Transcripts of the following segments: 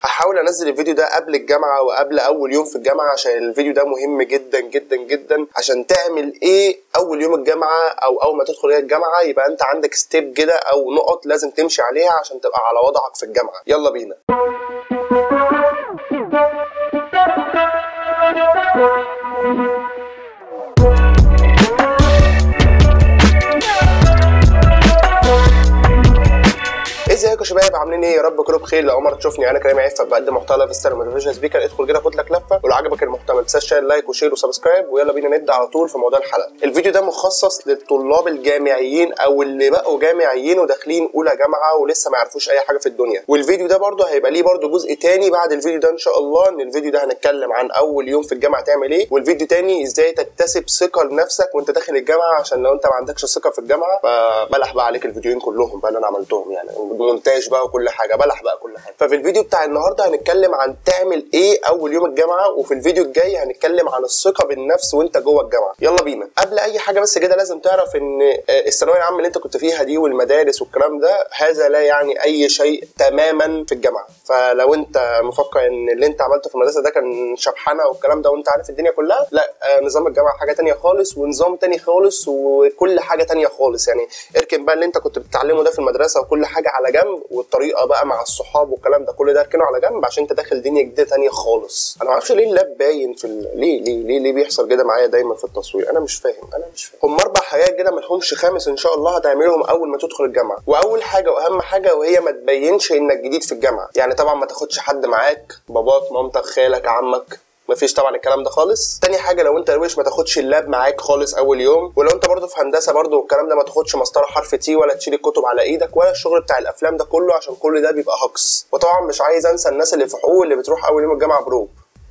هحاول انزل الفيديو ده قبل الجامعه وقبل اول يوم في الجامعه عشان الفيديو ده مهم جدا جدا جدا عشان تعمل ايه اول يوم الجامعه او اول ما تدخل هي الجامعه يبقى انت عندك ستيب كده او نقط لازم تمشي عليها عشان تبقى على وضعك في الجامعه يلا بينا ازيكم يا شباب عاملين ايه يا رب كله بخير لو اول مره تشوفني انا كريم عفه بقدم محتوى لايف ستايل موتيفيشن سبيكر ادخل كده خد لك لفه ولو عجبك المحتوى ما تنساش تعمل لايك وشير وسبسكرايب ويلا بينا نبدا على طول في موضوع الحلقه الفيديو ده مخصص للطلاب الجامعيين او اللي بقوا جامعيين وداخلين اولى جامعه ولسه ما يعرفوش اي حاجه في الدنيا والفيديو ده برده هيبقى ليه برده جزء تاني بعد الفيديو ده ان شاء الله ان الفيديو ده هنتكلم عن اول يوم في الجامعه تعمل ايه والفيديو تاني ازاي تكتسب ثقه لنفسك وانت داخل الجامعه عشان لو انت ما عندكش ثقه في الجامعه فبلح بقى عليك الفيديوهين كلهم بقى اللي انا عملتهم يعني مونتاج بقى وكل حاجه بلح بقى كل حاجه ففي الفيديو بتاع النهارده هنتكلم عن تعمل ايه اول يوم الجامعه وفي الفيديو الجاي هنتكلم عن الثقه بالنفس وانت جوه الجامعه يلا بينا قبل اي حاجه بس كده لازم تعرف ان الثانويه العامه اللي انت كنت فيها دي والمدارس والكلام ده هذا لا يعني اي شيء تماما في الجامعه فلو انت مفكر ان اللي انت عملته في المدرسه ده كان شبحنه والكلام ده وانت عارف الدنيا كلها لا نظام الجامعه حاجه تانية خالص ونظام تاني خالص وكل حاجه تانية خالص يعني اركن بقى اللي انت كنت بتتعلمه ده في المدرسه وكل حاجه على جنب والطريقه بقى مع الصحاب والكلام ده كل ده اركنه على جنب عشان انت داخل دنيا جديده تانية خالص انا ما اعرفش ليه اللاب باين في ال... ليه ليه ليه ليه بيحصل كده معايا دايما في التصوير انا مش فاهم انا مش فاهم هم اربع حاجات كده ما لهمش خامس ان شاء الله هتعملهم اول ما تدخل الجامعه واول حاجه واهم حاجه وهي ما تبينش انك جديد في الجامعه يعني طبعا ما تاخدش حد معاك باباك مامتك خالك عمك مفيش طبعا الكلام ده خالص تاني حاجه لو انت روش ما تاخدش اللاب معاك خالص اول يوم ولو انت برضو في هندسه برضو والكلام ده ما تاخدش مسطره حرف تي ولا تشيل الكتب على ايدك ولا الشغل بتاع الافلام ده كله عشان كل ده بيبقى هكس وطبعا مش عايز انسى الناس اللي في حقوق اللي بتروح اول يوم الجامعه بروب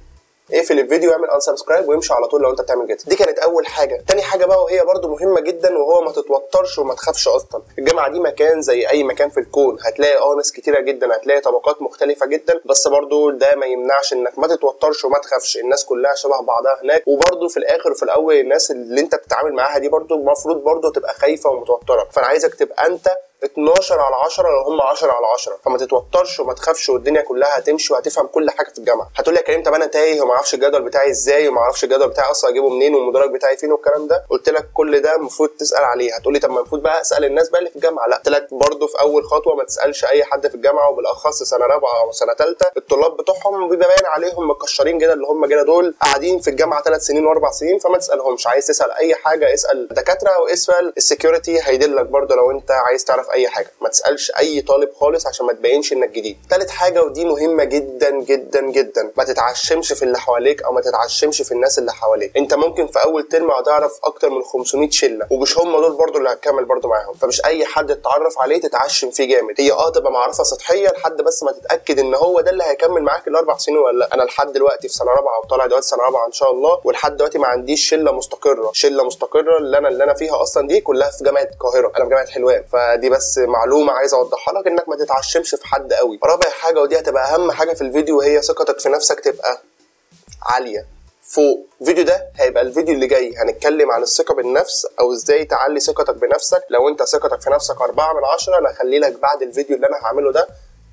اقفل الفيديو واعمل انسبسكرايب وامشي على طول لو انت بتعمل كده دي كانت اول حاجه تاني حاجه بقى وهي برضو مهمه جدا وهو ما تتوترش وما تخافش اصلا الجامعه دي مكان زي اي مكان في الكون هتلاقي اه ناس كتيره جدا هتلاقي طبقات مختلفه جدا بس برضو ده ما يمنعش انك ما تتوترش وما تخافش الناس كلها شبه بعضها هناك وبرضو في الاخر وفي الاول الناس اللي انت بتتعامل معاها دي برضو المفروض برضو تبقى خايفه ومتوتره فانا عايزك تبقى انت 12 على 10 لو هم 10 على 10 فما تتوترش وما تخافش والدنيا كلها هتمشي وهتفهم كل حاجه في الجامعه هتقول لي يا كريم طب انا تايه وما اعرفش الجدول بتاعي ازاي وما اعرفش الجدول بتاعي اصلا اجيبه منين والمدرج بتاعي فين والكلام ده قلت لك كل ده المفروض تسال عليه هتقول لي طب ما المفروض بقى اسال الناس بقى اللي في الجامعه لا قلت لك برده في اول خطوه ما تسالش اي حد في الجامعه وبالاخص سنه رابعه او سنه ثالثه الطلاب بتوعهم بيبقى باين عليهم مكشرين كده اللي هم كده دول قاعدين في الجامعه ثلاث سنين واربع سنين فما تسالهمش عايز تسال اي حاجه اسال دكاتره واسال السكيورتي هيدلك برده لو انت عايز تعرف اي حاجه ما تسال تسالش اي طالب خالص عشان ما تبينش انك جديد تالت حاجه ودي مهمه جدا جدا جدا ما تتعشمش في اللي حواليك او ما تتعشمش في الناس اللي حواليك انت ممكن في اول ترم هتعرف اكتر من 500 شله ومش هم دول برضو اللي هتكمل برضو معاهم فمش اي حد تتعرف عليه تتعشم فيه جامد هي اه تبقى معرفه سطحيه لحد بس ما تتاكد ان هو ده اللي هيكمل معاك الاربع سنين ولا لا انا لحد دلوقتي في سنه رابعه وطالع دلوقتي سنه رابعه ان شاء الله ولحد دلوقتي ما عنديش شله مستقره شله مستقره اللي انا اللي انا فيها اصلا دي كلها في جامعه القاهره انا في جامعه حلوان فدي بس معلومه عايز اوضحها لك انك ما تتعشمش في حد قوي رابع حاجه ودي هتبقى اهم حاجه في الفيديو وهي ثقتك في نفسك تبقى عاليه فوق الفيديو ده هيبقى الفيديو اللي جاي هنتكلم عن الثقه بالنفس او ازاي تعلي ثقتك بنفسك لو انت ثقتك في نفسك 4 من 10 انا هخلي لك بعد الفيديو اللي انا هعمله ده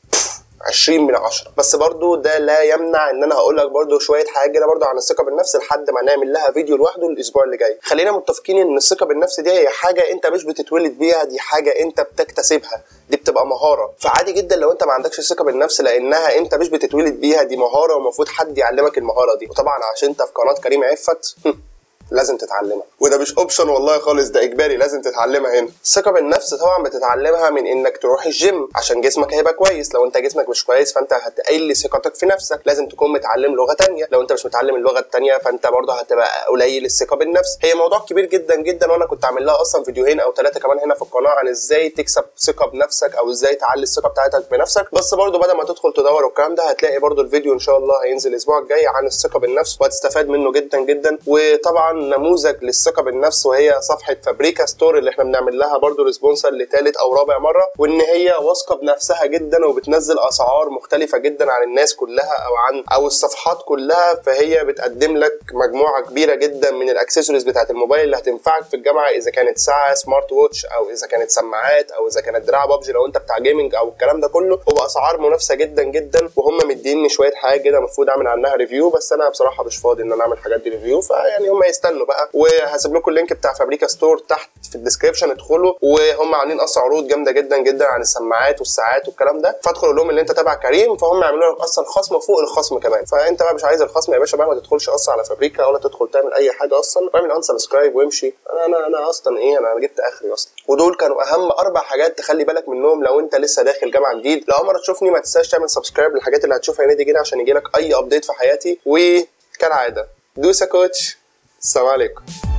20 من 10 بس برضو ده لا يمنع ان انا هقول لك برضو شويه حاجات كده برضو عن الثقه بالنفس لحد ما نعمل لها فيديو لوحده الاسبوع اللي جاي خلينا متفقين ان الثقه بالنفس دي هي حاجه انت مش بتتولد بيها دي حاجه انت بتكتسبها دي بتبقى مهاره فعادي جدا لو انت ما عندكش ثقه بالنفس لانها انت مش بتتولد بيها دي مهاره ومفروض حد يعلمك المهاره دي وطبعا عشان انت في قناه كريم عفت لازم تتعلمها وده مش اوبشن والله خالص ده اجباري لازم تتعلمها هنا الثقه بالنفس طبعا بتتعلمها من انك تروح الجيم عشان جسمك هيبقى كويس لو انت جسمك مش كويس فانت هتقل ثقتك في نفسك لازم تكون متعلم لغه تانية لو انت مش متعلم اللغه التانية فانت برضه هتبقى قليل الثقه بالنفس هي موضوع كبير جدا جدا وانا كنت عامل لها اصلا فيديوهين او ثلاثه كمان هنا في القناه عن ازاي تكسب ثقه بنفسك او ازاي تعلي الثقه بتاعتك بنفسك بس برضه بدل ما تدخل تدور والكلام ده هتلاقي برضه الفيديو ان شاء الله هينزل الاسبوع الجاي عن الثقه بالنفس وهتستفاد منه جدا جدا وطبعا نموذج للثقه بالنفس وهي صفحه فابريكا ستور اللي احنا بنعمل لها برضو ريسبونسر لثالث او رابع مره وان هي واثقه بنفسها جدا وبتنزل اسعار مختلفه جدا عن الناس كلها او عن او الصفحات كلها فهي بتقدم لك مجموعه كبيره جدا من الاكسسوارز بتاعت الموبايل اللي هتنفعك في الجامعه اذا كانت ساعه سمارت ووتش او اذا كانت سماعات او اذا كانت دراع بابجي لو انت بتاع جيمنج او الكلام ده كله وباسعار منافسه جدا جدا وهم مديني شويه حاجات كده المفروض اعمل عنها ريفيو بس انا بصراحه مش فاضي ان انا اعمل الحاجات دي ريفيو فيعني هم يستنوا بقى وهسيب لكم اللينك بتاع فابريكا ستور تحت في الديسكربشن ادخلوا وهم عاملين اصلا عروض جامده جدا جدا عن السماعات والساعات والكلام ده فادخل قول لهم ان انت تابع كريم فهم يعملوا لك اصلا خصم فوق الخصم كمان فانت بقى مش عايز الخصم يا باشا بقى ما تدخلش اصلا على فابريكا ولا تدخل تعمل اي حاجه اصلا واعمل ان سبسكرايب وامشي انا انا انا اصلا ايه انا جبت اخري اصلا ودول كانوا اهم اربع حاجات تخلي بالك منهم لو انت لسه داخل جامعه جديد لو اول مره تشوفني ما تنساش تعمل سبسكرايب للحاجات اللي هتشوفها هنا دي كده عشان يجي لك اي ابديت في حياتي وكالعاده دوسا كوتش السلام عليكم